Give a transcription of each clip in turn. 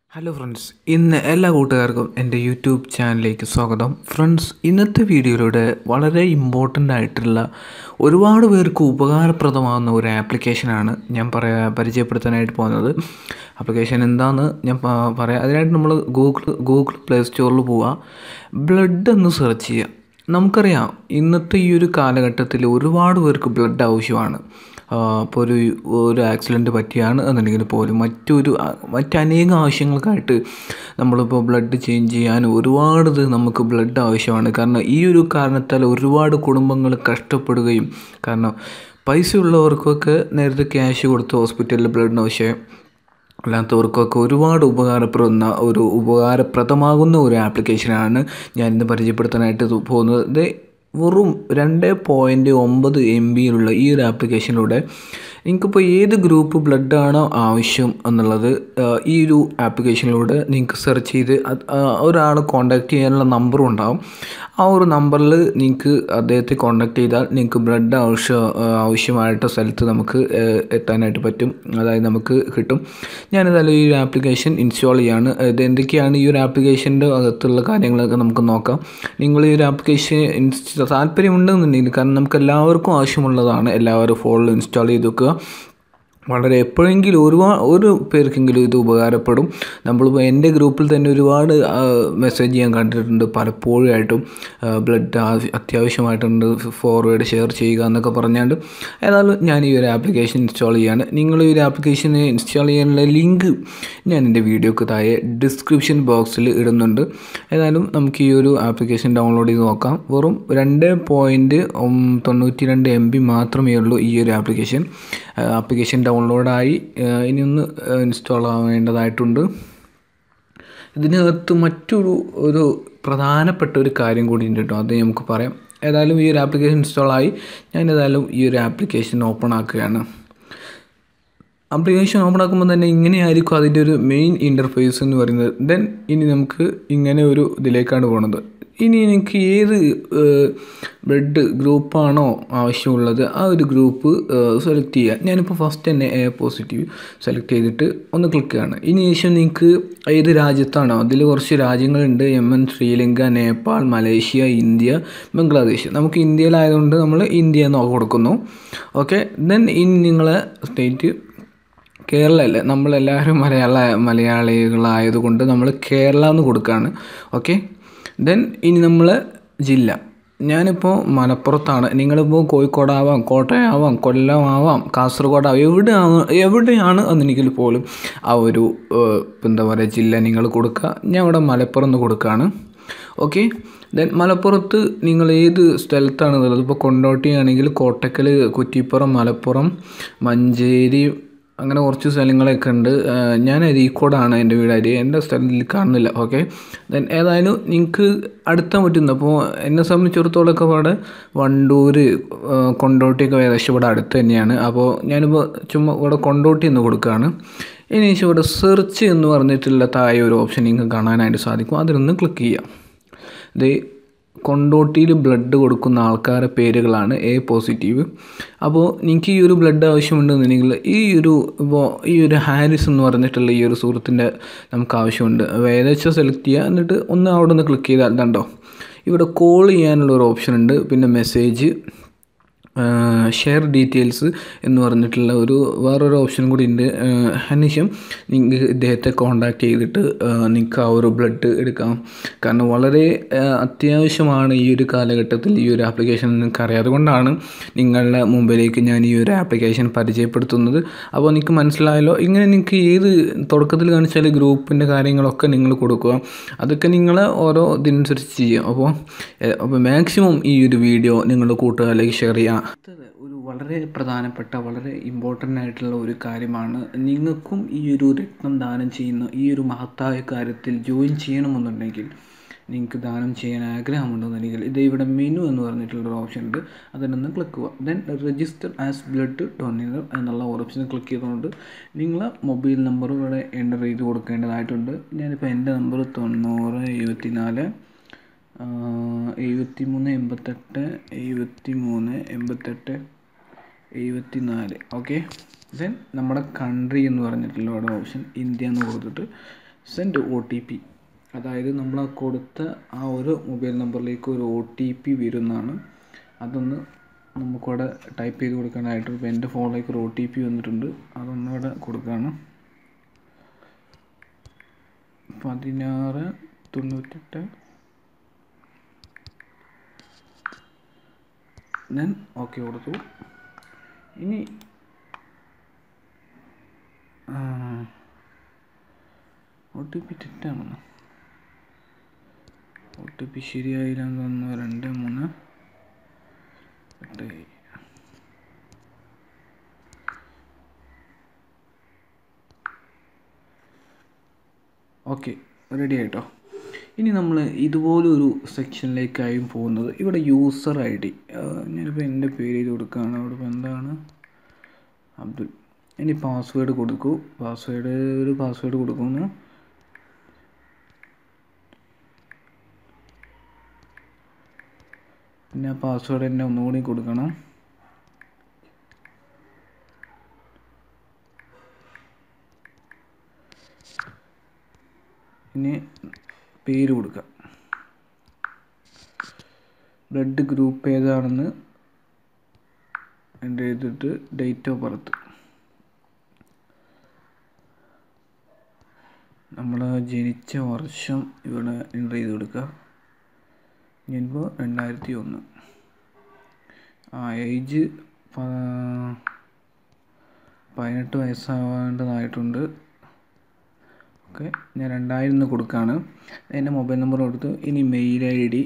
hello friends ഇന്ന് എല്ലാ കൂട്ടുകാർക്കും എൻ്റെ യൂട്യൂബ് ചാനലിലേക്ക് സ്വാഗതം ഫ്രണ്ട്സ് ഇന്നത്തെ വീഡിയോയിലൂടെ വളരെ ഇമ്പോർട്ടൻ്റ് ആയിട്ടുള്ള ഒരുപാട് പേർക്ക് ഉപകാരപ്രദമാകുന്ന ഒരു ആപ്ലിക്കേഷനാണ് ഞാൻ പറയാ പരിചയപ്പെടുത്താനായിട്ട് പോകുന്നത് ആപ്ലിക്കേഷൻ എന്താണെന്ന് ഞാൻ പ- പറയാം അതിനായിട്ട് നമ്മൾ ഗൂഗിൾ ഗൂഗിൾ പ്ലേ സ്റ്റോറിൽ പോവുക ബ്ലഡ് എന്ന് സെർച്ച് ചെയ്യുക നമുക്കറിയാം ഇന്നത്തെ ഈ ഒരു കാലഘട്ടത്തിൽ ഒരുപാട് പേർക്ക് ബ്ലഡ് ആവശ്യമാണ് ഇപ്പോൾ ഒരു ഒരു ആക്സിഡൻറ്റ് പറ്റിയാണ് എന്നുണ്ടെങ്കിൽ പോലും മറ്റൊരു മറ്റനേകം ആവശ്യങ്ങൾക്കായിട്ട് നമ്മളിപ്പോൾ ബ്ലഡ് ചേഞ്ച് ചെയ്യാൻ ഒരുപാട് ഇത് നമുക്ക് ബ്ലഡ് ആവശ്യമാണ് കാരണം ഈ ഒരു കാരണത്താൽ ഒരുപാട് കുടുംബങ്ങൾ കഷ്ടപ്പെടുകയും കാരണം പൈസ ഉള്ളവർക്കൊക്കെ നേരത്തെ ക്യാഷ് കൊടുത്ത് ഹോസ്പിറ്റലിൽ ബ്ലഡിന് ആവശ്യം അല്ലാത്തവർക്കൊക്കെ ഒരുപാട് ഉപകാരപ്പെടുന്ന ഒരു ഉപകാരപ്രദമാകുന്ന ഒരു ആപ്ലിക്കേഷനാണ് ഞാൻ ഇന്ന് പരിചയപ്പെടുത്താനായിട്ട് ഇത് പോകുന്നത് ഇത് വെറും രണ്ട് പോയിൻറ്റ് ഒമ്പത് എം ബിയിലുള്ള ഈ ഒരു ആപ്ലിക്കേഷനിലൂടെ നിങ്ങൾക്കിപ്പോൾ ഏത് ഗ്രൂപ്പ് ബ്ലഡാണോ ആവശ്യം എന്നുള്ളത് ആ, ഈ ഒരു ആപ്ലിക്കേഷനിലൂടെ നിങ്ങൾക്ക് സെർച്ച് ചെയ്ത് അത് ആ, ഒരാളെ കോൺടാക്റ്റ് ചെയ്യാനുള്ള നമ്പറും ഉണ്ടാവും ആ ഒരു നമ്പറിൽ നിങ്ങൾക്ക് അദ്ദേഹത്തെ കോൺടാക്ട് ചെയ്താൽ നിങ്ങൾക്ക് ബ്ലഡ് ആവശ്യം ആവശ്യമായിട്ട് സ്ഥലത്ത് നമുക്ക് ആ, എത്താനായിട്ട് പറ്റും അതായത് നമുക്ക് കിട്ടും ഞാനിതായാലും ഈ ഒരു ആപ്ലിക്കേഷൻ ഇൻസ്റ്റാൾ ചെയ്യാണ് ഇത് എന്തൊക്കെയാണ് ഈ ഒരു ആപ്ലിക്കേഷൻ്റെ അകത്തുള്ള കാര്യങ്ങളൊക്കെ നമുക്ക് നോക്കാം നിങ്ങൾ ഈ ഒരു ആപ്ലിക്കേഷൻ ഇൻസ്റ്റ താല്പര്യമുണ്ടെന്നുണ്ടെങ്കിൽ കാരണം നമുക്ക് എല്ലാവർക്കും ആവശ്യമുള്ളതാണ് എല്ലാവരും ഫോണിൽ ഇൻസ്റ്റാൾ ചെയ്ത് വെക്കുക വളരെ എപ്പോഴെങ്കിലും ഒരുപാട് ഒരു പേർക്കെങ്കിലും ഇത് ഉപകാരപ്പെടും നമ്മളിപ്പോൾ എൻ്റെ ഗ്രൂപ്പിൽ തന്നെ ഒരുപാട് മെസ്സേജ് ഞാൻ കണ്ടിട്ടുണ്ട് പലപ്പോഴായിട്ടും ബ്ലഡ് അത്യാവശ്യമായിട്ടുണ്ട് ഫോർവേഡ് ഷെയർ ചെയ്യുക എന്നൊക്കെ പറഞ്ഞാണ്ട് ഏതായാലും ഞാൻ ഈ ഒരു ആപ്ലിക്കേഷൻ ഇൻസ്റ്റാൾ ചെയ്യാണ് നിങ്ങൾ ഈ ഒരു ആപ്ലിക്കേഷൻ ഇൻസ്റ്റാൾ ചെയ്യാനുള്ള ലിങ്ക് ഞാൻ എൻ്റെ വീഡിയോക്ക് താഴെ ഡിസ്ക്രിപ്ഷൻ ബോക്സിൽ ഇടുന്നുണ്ട് ഏതായാലും നമുക്ക് ഈ ഒരു ആപ്ലിക്കേഷൻ ഡൗൺലോഡ് ചെയ്ത് നോക്കാം വെറും രണ്ട് പോയിൻറ്റ് തൊണ്ണൂറ്റി രണ്ട് എം ബി മാത്രമേ ഉള്ളൂ ഈ ഒരു ആപ്ലിക്കേഷൻ ആപ്ലിക്കേഷൻ ഡൗൺലോഡായി ഇനി ഒന്ന് ഇൻസ്റ്റാൾ ആവേണ്ടതായിട്ടുണ്ട് ഇതിനകത്ത് മറ്റൊരു ഒരു പ്രധാനപ്പെട്ട ഒരു കാര്യം കൂടി ഉണ്ട് കേട്ടോ അത് നമുക്ക് പറയാം ഏതായാലും ഈ ഒരു ആപ്ലിക്കേഷൻ ഇൻസ്റ്റാൾ ആയി ഞാൻ ഏതായാലും ഈ ഒരു ആപ്ലിക്കേഷൻ ഓപ്പൺ ആക്കുകയാണ് ആപ്ലിക്കേഷൻ ഓപ്പൺ ആക്കുമ്പോൾ തന്നെ ഇങ്ങനെയായിരിക്കും അതിൻ്റെ ഒരു മെയിൻ ഇൻ്റർഫേസ് എന്ന് പറയുന്നത് ദെൻ ഇനി നമുക്ക് ഇങ്ങനെ ഒരു ഇതിലേക്കാണ് പോണത് ഇനി എനിക്ക് ഏത് ബ്ലഡ് ഗ്രൂപ്പാണോ ആവശ്യമുള്ളത് ആ ഒരു ഗ്രൂപ്പ് സെലക്ട് ചെയ്യുക ഞാനിപ്പോൾ ഫസ്റ്റ് തന്നെ എ പോസിറ്റീവ് സെലക്ട് ചെയ്തിട്ട് ഒന്ന് ക്ലിക്ക് ചെയ്യാണ് ഇനി ശേഷം നിങ്ങൾക്ക് ഏത് രാജ്യത്താണോ അതിൽ കുറച്ച് രാജ്യങ്ങളുണ്ട് Yemen Sri Lanka Nepal Malaysia India Bangladesh നമുക്ക് ഇന്ത്യയിലായതുകൊണ്ട് നമ്മൾ ഇന്ത്യ എന്ന് കൊടുക്കുന്നു ഓക്കെ ദെൻ ഇനി നിങ്ങളെ സ്റ്റേറ്റ് കേരള അല്ലേ നമ്മളെല്ലാവരും മലയാള മലയാളികളായതുകൊണ്ട് നമ്മൾ കേരള എന്ന് കൊടുക്കുകയാണ് ഓക്കെ ദെൻ ഇനി നമ്മൾ ജില്ല ഞാനിപ്പോൾ മലപ്പുറത്താണ് നിങ്ങളിപ്പോൾ കോഴിക്കോടാവാം കോട്ടയമാവാം കൊല്ലമാവാം കാസർഗോഡാവാം എവിടെയാണ് എവിടെയാണ് എന്നെനിക്കിൽ പോലും ആ ഒരു ഏഹ്, ഇപ്പം എന്താ പറയുക ജില്ല നിങ്ങൾ കൊടുക്കുക ഞാൻ ഇവിടെ മലപ്പുറം എന്ന് കൊടുക്കുകയാണ് ഓക്കെ ദെൻ മലപ്പുറത്ത് നിങ്ങൾ ഏത് സ്ഥലത്താണ് ഉള്ളത് ഇപ്പോൾ കൊണ്ടോട്ടി ആണെങ്കിൽ കോട്ടക്കൽ കുറ്റിപ്പുറം മലപ്പുറം മഞ്ചേരി അങ്ങനെ കുറച്ച് സ്ഥലങ്ങളൊക്കെ ഉണ്ട് ആഹ് ഞാൻ അരീക്കോടാണ് എൻ്റെ വീട് അരി എൻ്റെ സ്ഥലത്തിൽ കാണുന്നില്ല ഓക്കെ ദെൻ ഏതായാലും നിങ്ങൾക്ക് അടുത്താൻ പറ്റുന്നു അപ്പോൾ എന്നെ സംബന്ധിച്ചിടത്തോളമൊക്കെ ഇവിടെ വണ്ടൂർ ആഹ് കൊണ്ടോട്ടിയൊക്കെ ഏകദേശം ഇവിടെ അടുത്ത് തന്നെയാണ് അപ്പോൾ ഞാനിപ്പോൾ ചുമ്മാ ഇവിടെ കൊണ്ടോട്ടി എന്ന് കൊടുക്കുകയാണ് ഇനി ശേഷം ഇവിടെ സെർച്ച് എന്ന് പറഞ്ഞിട്ടുള്ള താഴെ ഒരു ഓപ്ഷൻ നിങ്ങൾക്ക് കാണാനായിട്ട് സാധിക്കും അതിലൊന്ന് ക്ലിക്ക് ചെയ്യാം ഇത് കൊണ്ടോട്ടിയിൽ ബ്ലഡ് കൊടുക്കുന്ന ആൾക്കാരുടെ പേരുകളാണ് എ പോസിറ്റീവ് അപ്പോൾ നിങ്ങൾക്ക് ഈ ഒരു ബ്ലഡ് ആവശ്യമുണ്ടെന്നുണ്ടെങ്കിൽ ഈ ഒരു ഇപ്പോൾ ഈ ഒരു ഹാരിസ് എന്ന് പറഞ്ഞിട്ടുള്ള ഈ ഒരു സുഹൃത്തിൻ്റെ നമുക്ക് ആവശ്യമുണ്ട് അപ്പോൾ ഏകദേശം സെലക്ട് ചെയ്യുക എന്നിട്ട് ഒന്ന് അവിടെ നിന്ന് ക്ലിക്ക് ചെയ്താൽ കണ്ടോ ഇവിടെ കോൾ ചെയ്യാനുള്ള ഒരു ഓപ്ഷൻ ഉണ്ട് പിന്നെ മെസ്സേജ് ഷെയർ ഡീറ്റെയിൽസ് എന്ന് പറഞ്ഞിട്ടുള്ള ഒരു വേറൊരു ഓപ്ഷൻ കൂടി ഉണ്ട് അതിനുശേഷം നിങ്ങൾക്ക് ഇദ്ദേഹത്തെ കോണ്ടാക്ട് ചെയ്തിട്ട് നിങ്ങൾക്ക് ആ ഒരു ബ്ലഡ് എടുക്കാം കാരണം വളരെ ആ, അത്യാവശ്യമാണ് ഈ ഒരു കാലഘട്ടത്തിൽ ഈ ഒരു ആപ്ലിക്കേഷൻ നിങ്ങൾക്ക് അറിയാം അതുകൊണ്ടാണ് നിങ്ങളുടെ മുമ്പിലേക്ക് ഞാൻ ഈ ഒരു ആപ്ലിക്കേഷൻ പരിചയപ്പെടുത്തുന്നത് അപ്പോൾ നിങ്ങൾക്ക് മനസ്സിലായല്ലോ ഇങ്ങനെ നിങ്ങൾക്ക് ഏത് തുടക്കത്തിൽ കാണിച്ചാൽ ഗ്രൂപ്പിൻ്റെ കാര്യങ്ങളൊക്കെ നിങ്ങൾ കൊടുക്കുക അതൊക്കെ നിങ്ങൾ ഓരോ ഇതിനനുസരിച്ച് ചെയ്യും അപ്പോൾ ഏഹ്, അപ്പോൾ മാക്സിമം ഈ ഒരു വീഡിയോ നിങ്ങളുടെ കൂട്ടുകാരിലേക്ക് ഷെയർ ചെയ്യാം അടുത്തത് ഒരു വളരെ പ്രധാനപ്പെട്ട വളരെ ഇമ്പോർട്ടൻ്റ് ആയിട്ടുള്ള ഒരു കാര്യമാണ് നിങ്ങൾക്കും ഈ ഒരു രക്തം ദാനം ചെയ്യുന്ന ഈ ഒരു മഹത്തായ കാര്യത്തിൽ ജോയിൻ ചെയ്യണമെന്നുണ്ടെങ്കിൽ നിങ്ങൾക്ക് ദാനം ചെയ്യാൻ ആഗ്രഹമുണ്ടെന്നുണ്ടെങ്കിൽ ഇത് ഇവിടെ മെനു എന്ന് പറഞ്ഞിട്ടുള്ളൊരു ഓപ്ഷൻ ഉണ്ട് അതിനൊന്ന് ക്ലിക്ക് ചെയ്യുക then register as blood donor എന്നുള്ള ഓപ്ഷൻ ക്ലിക്ക് ചെയ്തുകൊണ്ട് നിങ്ങൾ മൊബൈൽ നമ്പർ ഇവിടെ എൻ്റർ ചെയ്ത് കൊടുക്കേണ്ടതായിട്ടുണ്ട് ഞാനിപ്പോൾ എൻ്റെ നമ്പർ തൊണ്ണൂറ് എഴുപത്തി നാല് എഴുപത്തി മൂന്ന് എൺപത്തെട്ട് എഴുപത്തി മൂന്ന് എൺപത്തെട്ട് എഴുപത്തി നാല് ഓക്കെ ദെൻ നമ്മുടെ കൺട്രി എന്ന് പറഞ്ഞിട്ടുള്ള ഇവിടെ ഓപ്ഷൻ ഇന്ത്യ എന്ന് കൊടുത്തിട്ട് സെൻഡ് ഒ ടി പി അതായത് നമ്മൾ ആ കൊടുത്ത ആ ഒരു മൊബൈൽ നമ്പറിലേക്ക് ഒരു ഒ ടി പി വരുന്നതാണ് അതൊന്ന് നമുക്കവിടെ ടൈപ്പ് ചെയ്ത് കൊടുക്കാനായിട്ട് ഇപ്പോൾ എൻ്റെ ഫോണിലേക്ക് ഒരു ഒ ടി പി വന്നിട്ടുണ്ട് അതൊന്നവിടെ കൊടുക്കുകയാണ് പതിനാറ് തൊണ്ണൂറ്റെട്ട് ഞാൻ ഓക്കെ കൊടുത്തു ഇനി ഒ ടി പി തെറ്റാണെന്ന് ഒ ടി പി ശരിയായില്ലെന്ന് തോന്നുന്നു രണ്ട് മൂന്ന് എട്ട് ഓക്കെ റെഡി ആയിട്ടോ ഇനി നമ്മൾ ഇതുപോലൊരു സെക്ഷനിലേക്കായും പോകുന്നത് ഇവിടെ യൂസർ ഐ ഡി ഞാനിപ്പോൾ എൻ്റെ പേര് ചെയ്ത് കൊടുക്കുകയാണ് അവിടെ ഇപ്പോൾ എന്താണ് അബ്ദുൽ ഇനി പാസ്വേഡ് കൊടുക്കൂ പാസ്വേഡ് ഒരു പാസ്വേഡ് കൊടുക്കുന്നു പിന്നെ ആ പാസ്വേഡ് തന്നെ ഒന്നുകൂടി കൊടുക്കണം ഇനി പേര് കൊടുക്കുക ബ്ലഡ് ഗ്രൂപ്പ് ഏതാണെന്ന് എൻ്റെ എഴുതിട്ട് ഡേറ്റ് ഓഫ് ബർത്ത് നമ്മൾ ജനിച്ച വർഷം ഇവിടെ എൻ്റർ ചെയ്ത് കൊടുക്കുക ഞാനിപ്പോൾ രണ്ടായിരത്തി ഒന്ന് ആ ഏജ് പതിനെട്ട് വയസ്സാവേണ്ടതായിട്ടുണ്ട് ഓക്കെ ഞാൻ രണ്ടായിരം എന്ന് കൊടുക്കുകയാണ് എൻ്റെ മൊബൈൽ നമ്പർ കൊടുത്തു ഇനി mail I D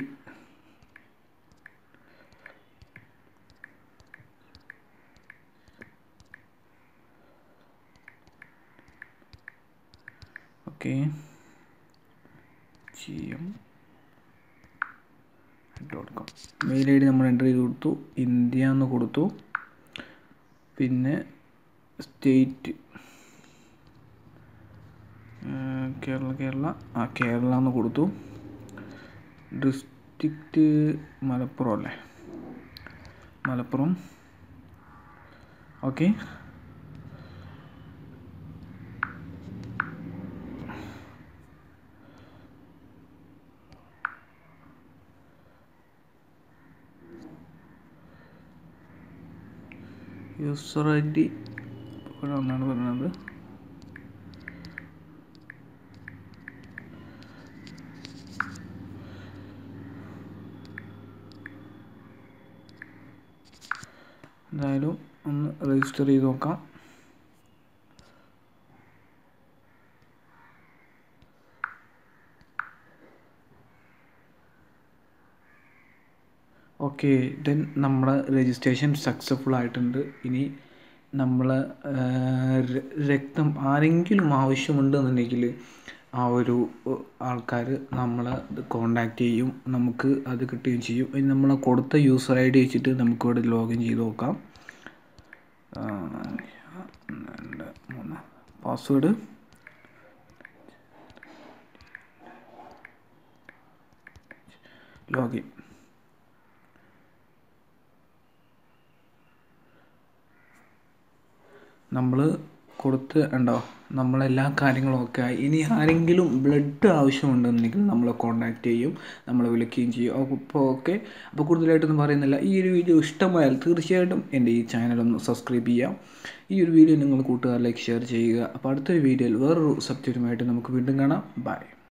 okay G M dot com mail I D നമ്മൾ എൻ്റർ ചെയ്ത് കൊടുത്തു ഇന്ത്യ എന്ന് കൊടുത്തു പിന്നെ സ്റ്റേറ്റ് കേരള കേരള ആ കേരള എന്ന് കൊടുത്തു ഡിസ്ട്രിക്റ്റ് മലപ്പുറം അല്ലേ Malappuram okay user I D ഇവിടെ ഒന്നാണ് പറയുന്നത് എന്തായാലും ഒന്ന് രജിസ്റ്റർ ചെയ്ത് നോക്കാം ഓക്കെ ദെൻ നമ്മുടെ രജിസ്ട്രേഷൻ സക്സസ്ഫുൾ ആയിട്ടുണ്ട് ഇനി നമ്മൾ രക്തം ആരെങ്കിലും ആവശ്യമുണ്ടെന്നുണ്ടെങ്കിൽ ആ ഒരു ആൾക്കാർ നമ്മളെ കോണ്ടാക്ട് ചെയ്യും നമുക്ക് അത് കിട്ടുകയും ചെയ്യും ഇനി നമ്മൾ കൊടുത്ത യൂസർ ഐ ഡി വെച്ചിട്ട് നമുക്കിവിടെ ലോഗിൻ ചെയ്ത് നോക്കാം രണ്ട് മൂന്ന് പാസ്വേഡ് ലോഗിൻ നമ്മൾ കൊടുത്ത് ഉണ്ടോ നമ്മളെല്ലാ കാര്യങ്ങളും ഒക്കെ ആയി ഇനി ആരെങ്കിലും ബ്ലഡ് ആവശ്യമുണ്ടെന്നുണ്ടെങ്കിൽ നമ്മളെ കോൺടാക്റ്റ് ചെയ്യും നമ്മളെ വിളിക്കുകയും ചെയ്യും അപ്പോൾ ഓക്കെ അപ്പോൾ കൂടുതലായിട്ടൊന്നും പറയുന്നില്ല ഈ ഒരു വീഡിയോ ഇഷ്ടമായാൽ തീർച്ചയായിട്ടും എൻ്റെ ഈ ചാനലൊന്ന് സബ്സ്ക്രൈബ് ചെയ്യാം ഈ ഒരു വീഡിയോ നിങ്ങൾ കൂട്ടുകാരിലേക്ക് ഷെയർ ചെയ്യുക അപ്പോൾ അടുത്തൊരു വീഡിയോയിൽ വേറൊരു സബ്ജക്റ്റുമായിട്ട് നമുക്ക് വീണ്ടും കാണാം ബൈ